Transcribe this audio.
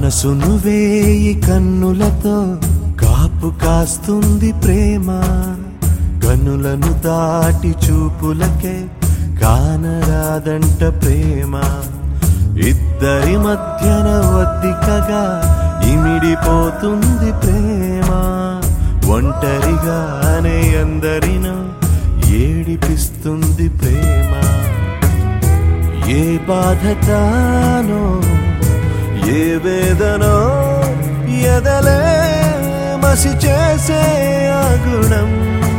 మనసును వేయి కన్నులతో కాపు కాస్తుంది ప్రేమ కన్నులను దాటి చూపులకే కానరాదంట ప్రేమ ఇద్దరి మధ్యన ఒద్దికగా ఇమిడిపోతుంది ప్రేమ ఒంటరిగానే అందరినో ఏడిపిస్తుంది ప్రేమ ఏ బాధ తానో ఏ వేదనో ఎదలే మసి చేసే ఆ గుణం